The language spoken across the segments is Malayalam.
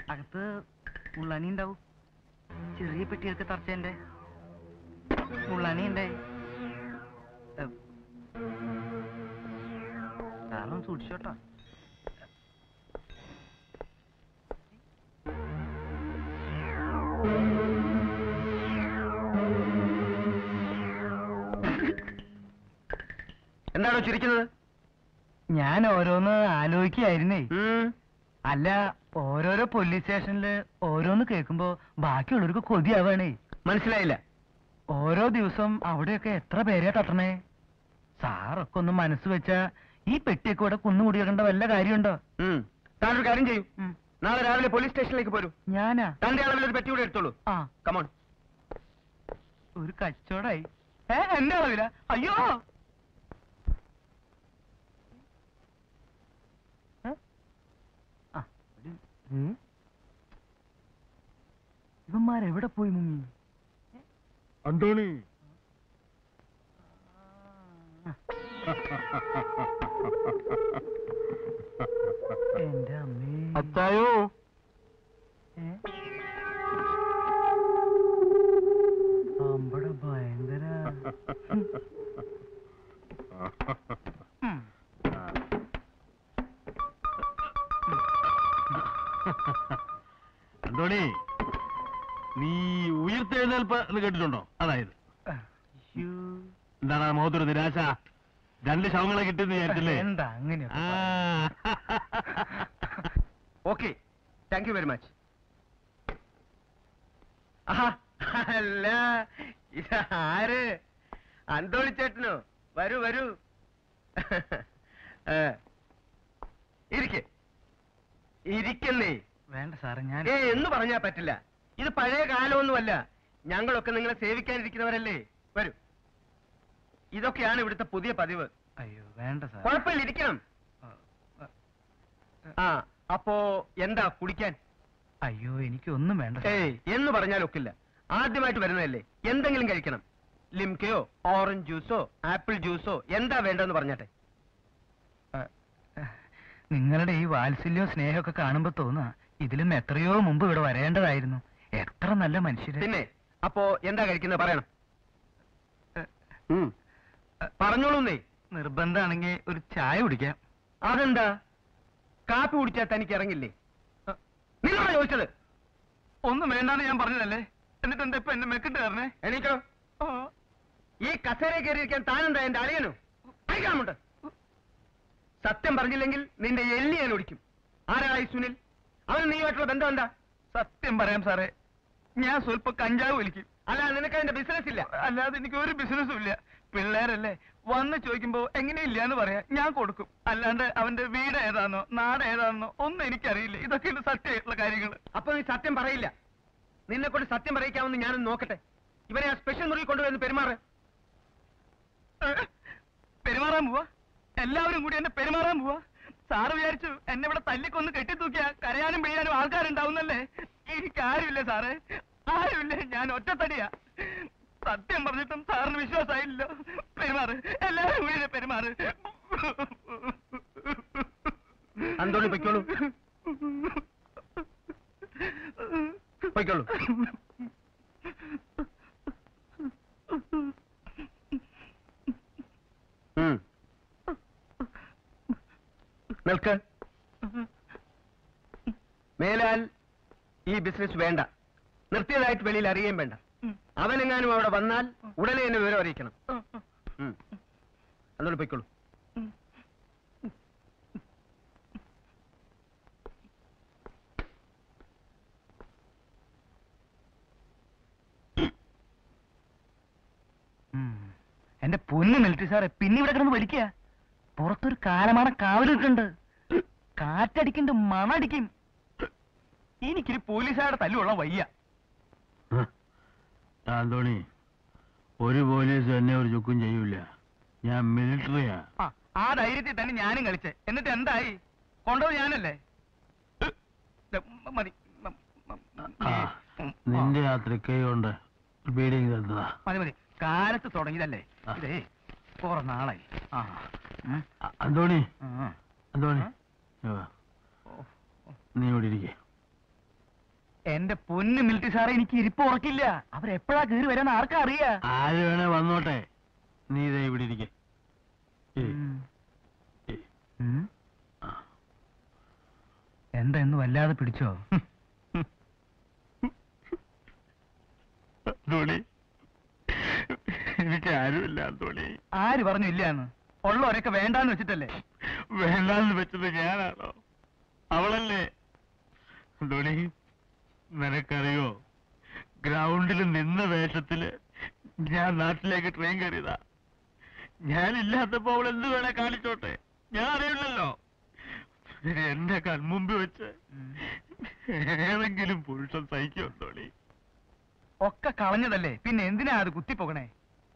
അകത്ത് മുള്ളാനി ഉണ്ടാവും ചെറിയ പെട്ടിയൊക്കെ തറച്ചേന്റെ മുള്ളാനി ഉണ്ടേ സാറൊന്ന് സൂക്ഷിച്ചോട്ടോ എന്താണോ ചിരിക്കുന്നത് ഞാൻ ഓരോന്ന് ആലോചിക്കായിരുന്നേ ഉം. അല്ല ഓരോരോ പോലീസ് സ്റ്റേഷനില് ഓരോന്ന് കേൾക്കുമ്പോ ബാക്കിയുള്ളവർക്ക് കൊതിയാവാണേ മനസ്സിലായില്ല ഓരോ ദിവസം അവിടെയൊക്കെ എത്ര പേരെയാ തട്ടണേ സാറൊക്കെ ഒന്ന് മനസ്സ് വെച്ചാ ഈ പെട്ടിയൊക്കെ ഇവിടെ കുന്നുകൂടി വെക്കേണ്ട വല്ല കാര്യമുണ്ടോ ഉം. താനൊരു കാര്യം ചെയ്യൂ ഉം. നാളെ രാവിലെ പോലീസ് സ്റ്റേഷനിലേക്ക് പോരൂ ഞാനാ തന്റെ അളവിൽ ഒരു പെട്ടി കൂടെ എടുത്തോളൂ ആ കമോൺ ഒരു കച്ചവടായി ഏ എന്റെ അളവില അയ്യോ ഏ? ആ, ഒരു- ഇവന്മാരെവിടെ പോയി മുങ്ങി അന്തോണി എന്റെ അമ്മേ അത്തായോ ഏ? അമ്പട ഭയങ്കര ഉം. അന്തോണി നീ ഉയർത്തെഴുന്നേൽപ്പ് എന്ന് കേട്ടിട്ടുണ്ടോ അതായത് അയ്യോ. എന്താണ് ആ മുഖത്തൊരു നിരാശ രണ്ട് ശവങ്ങളെ കിട്ടിയെന്ന് വിചാരിച്ചില്ലേ എന്താ അങ്ങനെയൊക്കെ ആ. Okay thank you very much ആഹാ അല്ല ഇതാര് അന്തോണി ചേട്ടനോ വരൂ വരൂ ഏ, ഇരിക്ക് ഇരിക്കുന്നേ വേണ്ട സാറേ ഞാൻ ഏ എന്ന് പറഞ്ഞാ പറ്റില്ല ഇത് പഴയ കാലമൊന്നുമല്ല ഞങ്ങളൊക്കെ നിങ്ങളെ സേവിക്കാനിരിക്കുന്നവരല്ലേ വരൂ ഇതൊക്കെയാണ് ഇവിടുത്തെ പുതിയ പതിവ് അയ്യോ വേണ്ട സാർ കുഴപ്പമില്ല ഇരിക്കണം ആ അപ്പോ എന്താ കുടിക്കാൻ അയ്യോ എനിക്കൊന്നും വേണ്ട സാർ. ഏയ് എന്ന് പറഞ്ഞാൽ ഒക്കില്ല ആദ്യമായിട്ട് വരുന്നതല്ലേ എന്തെങ്കിലും കഴിക്കണം ലിംകയോ ഓറഞ്ച് ജ്യൂസോ ആപ്പിൾ ജ്യൂസോ എന്താ വേണ്ടതെന്ന് പറഞ്ഞാട്ടെ നിങ്ങളുടെ ഈ വാത്സല്യവും സ്നേഹമൊക്കെ കാണുമ്പോ തോന്നുക ഇതിലും എത്രയോ മുമ്പ് ഇവിടെ വരേണ്ടതായിരുന്നു എത്ര നല്ല മനുഷ്യര് പിന്നെ അപ്പോ എന്താ കഴിക്കുന്നത് പറയണം ഉം. പറഞ്ഞോളൂന്നേ നിർബന്ധമാണെങ്കിൽ ഒരു ചായ കുടിക്കാം അതെന്താ കാപ്പി കുടിച്ചാൽ തനിക്ക് ഇറങ്ങില്ലേ നിങ്ങളാ ചോദിച്ചത് ഒന്നും വേണ്ടാന്ന് ഞാൻ പറഞ്ഞതല്ലേ എന്നിട്ട് എന്താ ഇപ്പൊ എന്നെ മെക്കിട്ട് തരണേ എണീക്കോ ഈ കസേര കയറിയിരിക്കാൻ താനെന്താ എന്റെ അളിയനോ അയക്കാമുണ്ട് സത്യം പറഞ്ഞില്ലെങ്കിൽ നിന്റെ എല്ലി ഞാൻ ഒടിക്കും ആരാ ഈ സുനിൽ അവന് നീയുമായിട്ടുള്ള ബന്ധം എന്താ സത്യം പറയാം സാറേ ഞാൻ സ്വല്പം കഞ്ചാവ് വലിക്കും അല്ല നിനക്ക് അതിന്റെ ബിസിനസ് ഇല്ല അല്ലാതെ എനിക്ക് ഒരു ബിസിനസ്സും ഇല്ല പിള്ളേരല്ലേ വന്ന് ചോദിക്കുമ്പോ എങ്ങനെയില്ല എന്ന് പറയാ ഞാൻ കൊടുക്കും അല്ലാണ്ട് അവന്റെ വീട് ഏതാണെന്നോ നാട് ഏതാണെന്നോ ഒന്നും എനിക്കറിയില്ല ഇതൊക്കെയാണ് സത്യമായിട്ടുള്ള കാര്യങ്ങൾ അപ്പൊ നീ സത്യം പറയില്ല നിന്നെ കൊണ്ട് സത്യം പറയിക്കാമെന്ന് ഞാനൊന്ന് നോക്കട്ടെ ഇവനെ ആ സ്പെഷ്യൽ മുറി കൊണ്ടുവന്ന് പെരുമാറ് പെരുമാറാൻ പോവാ എല്ലാവരും കൂടി എന്നെ പെരുമാറാൻ പോവാ സാറ് വിചാരിച്ചു എന്നെ ഇവിടെ തല്ലിക്കൊന്ന് കെട്ടിത്തൂക്കിയാ കരയാനും പിഴിയാനും ആൾക്കാരുണ്ടാവുന്നല്ലേ എനിക്ക് ആരുമില്ല സാറേ ആരുമില്ല ഞാൻ ഒറ്റത്തടിയാ സത്യം പറഞ്ഞിട്ടും സാറിന് വിശ്വാസമായില്ലോ പെരുമാറ് എല്ലാവരും കൂടി എന്നെ പെരുമാറ് അന്തോണി പൊയ്ക്കോളൂ പൊയ്ക്കോളൂ ഉം. നിൽക്ക് മേലാൽ ഈ ബിസിനസ് വേണ്ട നിർത്തിയതായിട്ട് വെളിയിൽ അറിയുകയും വേണ്ട അവനെങ്ങാനും അവിടെ വന്നാൽ ഉടനെ എന്നെ വിവരം അറിയിക്കണം ഉം. അതുകൊണ്ട് പൊയ്ക്കോളൂ എന്റെ പൊന്നു മിലിറ്ററി സാറേ പിന്നെ ഇവിടെ കിടന്ന് വലിക്കുക പുറത്തൊരു കാലമാണ് കാവലിട്ടുണ്ട് കാറ്റടിക്കുന്നുണ്ട് മണടിക്കും എനിക്കൊരു പോലീസുകാരുടെ തല്ലുള്ള വയ്യ അന്തോണി ഒരു പോലീസ് എന്നെ ഒരു ചുക്കും ചെയ്യൂല ഞാൻ മിലിറ്ററിയാ ആ, ആ ധൈര്യത്തിൽ തന്നെ ഞാനും കളിച്ചേ എന്നിട്ട് എന്തായി കൊണ്ടത് ഞാനല്ലേ ദേ, മതി മ- മ- ആ, നിന്റെ ആ തൃക്കൈ കൊണ്ട് ബീഡിങ് തന്നതാ മതി മതി കാലത്ത് തുടങ്ങിയതല്ലേ ആ. ഇതേ കുറെ നാളായി ആ ഉം. അ- അന്തോണി ആ. അന്തോണി ആ? ഇങ്ങ് വാ. ഓ, നീ ഇവിടെ ഇരിക്കേ എന്റെ പൊന്ന് മിലിറ്ററി സാറേ എനിക്ക് ഇരിപ്പ് ഉറക്കില്ല അവരെപ്പോഴാ കയറി വരാൻ ആർക്കാ അറിയാ ആര് വേണേ വന്നോട്ടെ നീ ഇതേ ഇവിടെ ഇരിക്കെ ഉം. എന്താ എന്ന് വല്ലാതെ പിടിച്ചോ ധോണി എനിക്ക് ആരുമില്ല ധോണി ആര് പറഞ്ഞു ഇല്ലാന്ന് ഉള്ളവരൊക്കെ വേണ്ടാന്ന് വെച്ചിട്ടല്ലേ വേണ്ടാന്ന് വെച്ചത് ഞാനാണോ അവളല്ലേ ധോണി നിനക്കറിയോ ഗ്രൗണ്ടിൽ നിന്ന വേഷത്തില് ഞാൻ നാട്ടിലേക്ക് ട്രെയിൻ കയറിയതാ ഞാനില്ലാത്തപ്പോ അവൾ എന്ത് വേണേ കാണിച്ചോട്ടെ ഞാൻ അറിയില്ലല്ലോ എന്റെ കൺമുമ്പിൽ വെച്ച് ഏതെങ്കിലും പുരുഷൻ സഹിക്കോ ധോണി ഒക്കെ കളഞ്ഞതല്ലേ പിന്നെ എന്തിനാ അത് കുത്തിപ്പോകണേ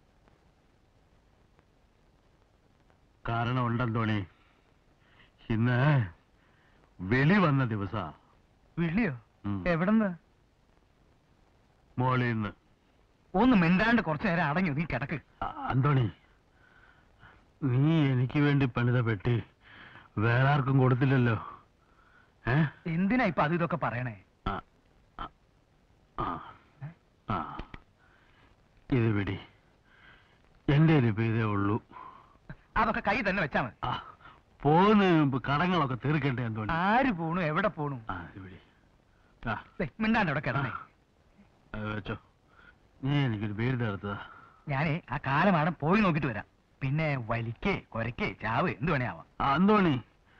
കാരണം ഉണ്ടെന്തോണി ഇന്ന് വെളി വന്ന ദിവസ വിളിയോ ഉം. എവിടെന്ന് മോളിൽ നിന്ന് ഒന്ന് മിണ്ടാണ്ട് കുറച്ചു നേരം അടങ്ങി നീ കിടക്ക് അന്തോണി നീ എനിക്ക് വേണ്ടി പണിത പെട്ടി വേറെ ആർക്കും കൊടുത്തില്ലല്ലോ ഏ എന്തിനാ ഇപ്പൊ അത് ഇതൊക്കെ പറയണേ ആ, ആ, ആ, ആ. ഇത് പിടി എന്റെ ഇപ്പൊ ഇതേ ഉള്ളൂ അതൊക്കെ കൈ തന്നെ വെച്ചാ മതി ആ പോകുന്നതിന് മുമ്പ് കടങ്ങളൊക്കെ തീർക്കണ്ടേ അന്തോണി ആര് പോണു എവിടെ പോണു ആ ഇത് പിടി ആ ദേ, മിണ്ടാണ്ട് അവിടെ കിടന്നേ അത് വെച്ചോ നീ എനിക്കൊരു പേര് തേർത്തതാ ഞാനേ ആ കാലമാടം പോയി നോക്കിട്ട് വരാം പിന്നെ വലിക്കേ കൊരക്കേ ചാവ് എന്ത് വേണേ ആവാം ആ, അന്തോണി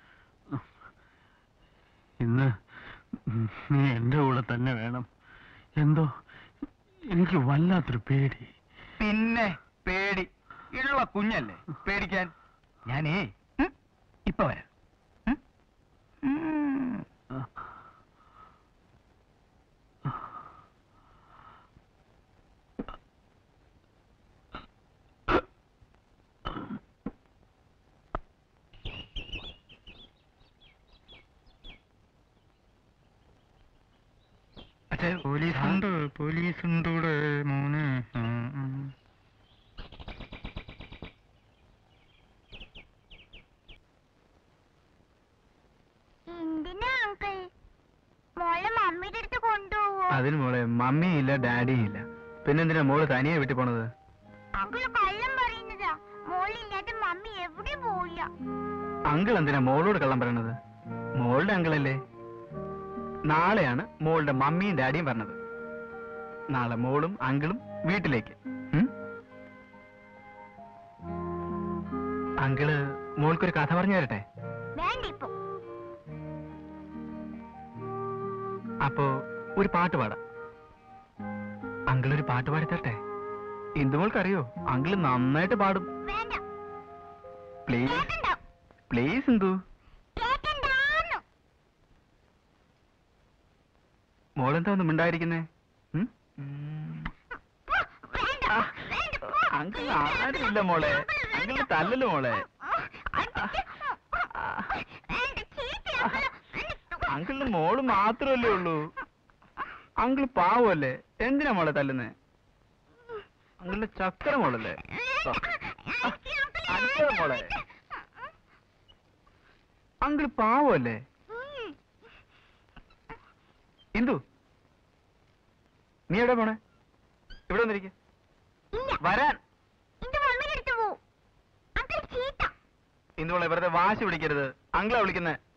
ഇന്ന് നീ എന്റെ കൂടെ തന്നെ വേണം എന്തോ എനിക്ക് വല്ലാത്തൊരു പേടി പിന്നെ പേടി ഉള്ള കുഞ്ഞല്ലേ പേടിക്കാൻ ഞാനേ ഉം, ഇപ്പൊ വരാം ഉം? ഉം. അച്ഛാ, പോലീസുണ്ട് പോലീസുണ്ട് ഇവിടെ മോനെ ഉം, ഉം. എന്തിനാ അങ്കിൾ മോളെ മമ്മിയുടെ അടുത്ത് കൊണ്ടുപോവോ അതിന് മോളെ മമ്മിയില്ല ഡാഡിയും ഇല്ല പിന്നെന്തിനാ മോള് തനിയെ വീട്ടിൽ പോണത് അങ്കിൾ കള്ളം പറയുന്നതാ മോളില്ലാതെ മമ്മി എവിടെ പോവില്ല അങ്കിൾ എന്തിനാ മോളോട് കള്ളം പറയണത് മോളുടെ അങ്കിളല്ലേ നാളെയാണ് മോളുടെ മമ്മിയും ഡാഡിയും പറഞ്ഞത് നാളെ മോളും അങ്കിളും വീട്ടിലേക്ക് ഉം? അങ്കിള് മോൾക്കൊരു കഥ പറഞ്ഞു തരട്ടെ വേണ്ട ഇപ്പൊ അപ്പോ ഒരു പാട്ട് പാടാം അങ്കിൾ ഒരു പാട്ട് പാടി തരട്ടെ ഇന്ദുമോൾക്ക് അറിയോ അങ്കിള് നന്നായിട്ട് പാടും വേണ്ട പ്ലീസ് കേക്കണ്ട പ്ലീസ് ഇന്ദു കേക്കണ്ടാന്നു മോളെന്താ ഒന്നും മിണ്ടായിരിക്കുന്നേ ഉം? വേണ്ട ആ, വേണ്ട പോ. അങ്കിൾ ആരുമില്ല മോളെ അങ്കിൾ തല്ലല് മോളെ വേണ്ട ചീത്ത അങ്കിളിന് മോള് മാത്രമല്ലേ ഉള്ളൂ അങ്കിൾ പാവല്ലേ എന്തിനാ മോളെ തല്ലുന്നേ അങ്കിളിന്റെ ചക്കര മോളല്ലേ അടിക്കാതെ മോളെ അങ്കിൾ പാവല്ലേ ഇന്ദു നീ എവിടെ പോണേ ഇവിടെ വന്നിരിക്ക ഇല്ല വരാൻ എന്റെ മമ്മിയുടെ അടുത്ത് പോവും അത്ര ചീത്ത ഇന്ദു മോളെ വെറുതെ വാശി പിടിക്കരുത് അങ്കിളാ വിളിക്കുന്നേ